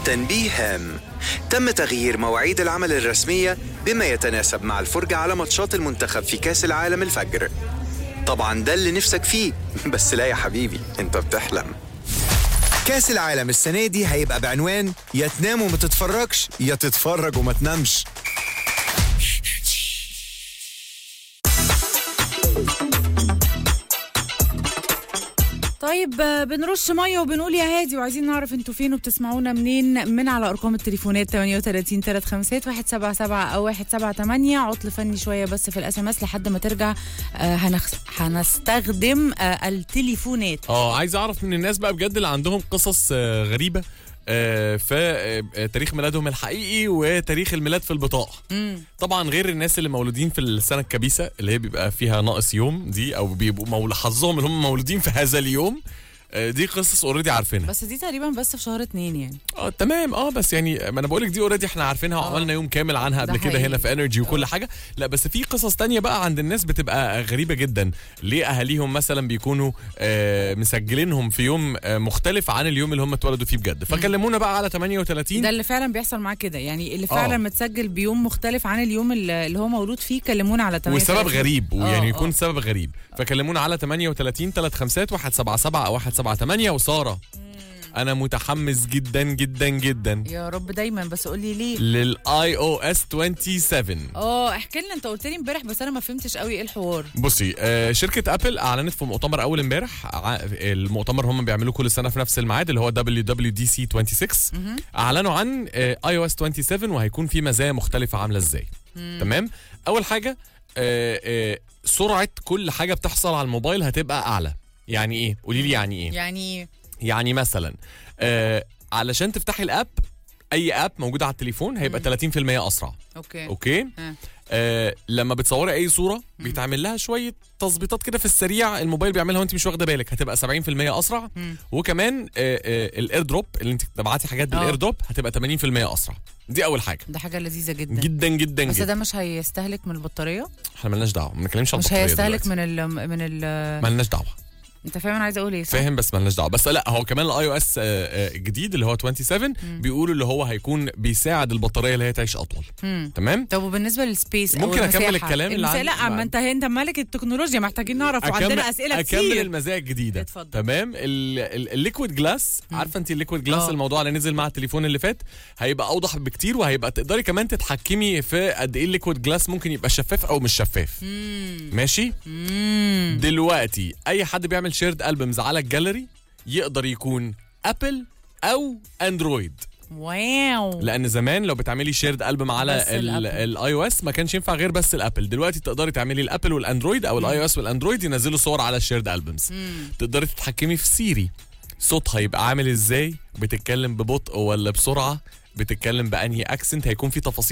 تنبيه هام تم تغيير مواعيد العمل الرسمية بما يتناسب مع الفرجة على ماتشات المنتخب في كأس العالم الفجر طبعا ده اللي نفسك فيه بس لا يا حبيبي انت بتحلم كاس العالم السنة دي هيبقى بعنوان يا تنام وما تتفرجش يا تتفرج وما تنامش طيب آه، بنرش ميه وبنقول يا هادي وعايزين نعرف انتوا فين وبتسمعونا منين من على ارقام التليفونات 38 356 177 او 178 عطل فني شويه بس في الاس ام اس لحد ما ترجع آه، هنخ... هنستخدم آه، التليفونات اه عايز اعرف من الناس بقى بجد اللي عندهم قصص آه، غريبه آه، في آه، تاريخ ميلادهم الحقيقي وتاريخ الميلاد في البطاقه مم. طبعا غير الناس اللي مولودين في السنه الكبيسه اللي هي بيبقى فيها ناقص يوم دي او بيبقوا مول حظهم اللي هم مولودين في هذا اليوم آه، دي قصص اوريدي عارفينها بس دي تقريبا بس في شهر اتنين يعني اه تمام اه بس يعني ما انا بقول لك دي اوريدي احنا عارفينها وعملنا يوم كامل عنها ده قبل كده حقيقي. هنا في انرجي وكل حاجه لا بس في قصص تانية بقى عند الناس بتبقى غريبه جدا ليه اهاليهم مثلا بيكونوا آه مسجلينهم في يوم آه مختلف عن اليوم اللي هم اتولدوا فيه بجد فكلمونا بقى على 38 ده اللي فعلا بيحصل معاه كده يعني اللي آه. فعلا متسجل بيوم مختلف عن اليوم اللي اللي هو مولود فيه كلمونا على 38 وسبب غريب آه، ويعني آه. يكون سبب غريب فكلمونا على 38 356 177 او 178 وساره انا متحمس جدا جدا جدا يا رب دايما بس قولي ليه للاي او اس 27 اه احكي لنا انت قلت لي امبارح بس انا ما فهمتش قوي ايه الحوار بصي آه شركه ابل اعلنت في مؤتمر اول امبارح ع- المؤتمر هم بيعملوه كل سنه في نفس الميعاد اللي هو WWDC 26 اعلنوا عن اي او اس 27 وهيكون في مزايا مختلفه عامله ازاي تمام اول حاجه آه آه سرعه كل حاجه بتحصل على الموبايل هتبقى اعلى يعني ايه قولي لي يعني ايه يعني يعني مثلا آه علشان تفتحي الاب اي اب موجوده على التليفون هيبقى 30% اسرع اوكي اوكي آه. آه لما بتصوري اي صوره بيتعمل لها شويه تظبيطات كده في السريع الموبايل بيعملها وانت مش واخده بالك هتبقى 70% اسرع مم. وكمان آه آه الاير دروب اللي انت تبعتي حاجات بالاير آه. دروب هتبقى 80% اسرع دي اول حاجه ده حاجه لذيذه جدا جدا جدا بس جدا ده مش هيستهلك من البطاريه احنا مالناش دعوه ما بنتكلمش عن مش البطارية هيستهلك دلوقتي. من ال من ال مالناش دعوه انت فاهم انا عايزه اقول ايه صح؟ فاهم بس مالناش دعوه بس لا هو كمان الاي او اس الجديد اللي هو 27 بيقولوا اللي هو هيكون بيساعد البطاريه اللي هي تعيش اطول مم. تمام طب وبالنسبه للسبيس أو ممكن أكمل المساحة. الكلام اللي المساحة- عندي؟ لا ما انت انت مالك التكنولوجيا محتاجين نعرف أكمل- وعندنا اسئله اكمل كتير المزايا الجديده اتفضل. تمام الليكويد جلاس عارفه انت الليكويد جلاس آه. الموضوع اللي نزل مع التليفون اللي فات هيبقى اوضح بكتير وهيبقى تقدري كمان تتحكمي في قد ايه الليكويد جلاس ممكن يبقى شفاف او مش شفاف ماشي مم. دلوقتي اي حد بيعمل شيرد البومز على الجاليري يقدر يكون ابل او اندرويد واو لان زمان لو بتعملي شيرد البوم على بس الأبل. الاي او اس ما كانش ينفع غير بس الابل دلوقتي تقدري تعملي الابل والاندرويد او الاي او اس والاندرويد ينزلوا صور على الشيرد البومز تقدري تتحكمي في سيري صوتها يبقى عامل ازاي بتتكلم ببطء ولا بسرعه بتتكلم بانهي اكسنت هيكون في تفاصيل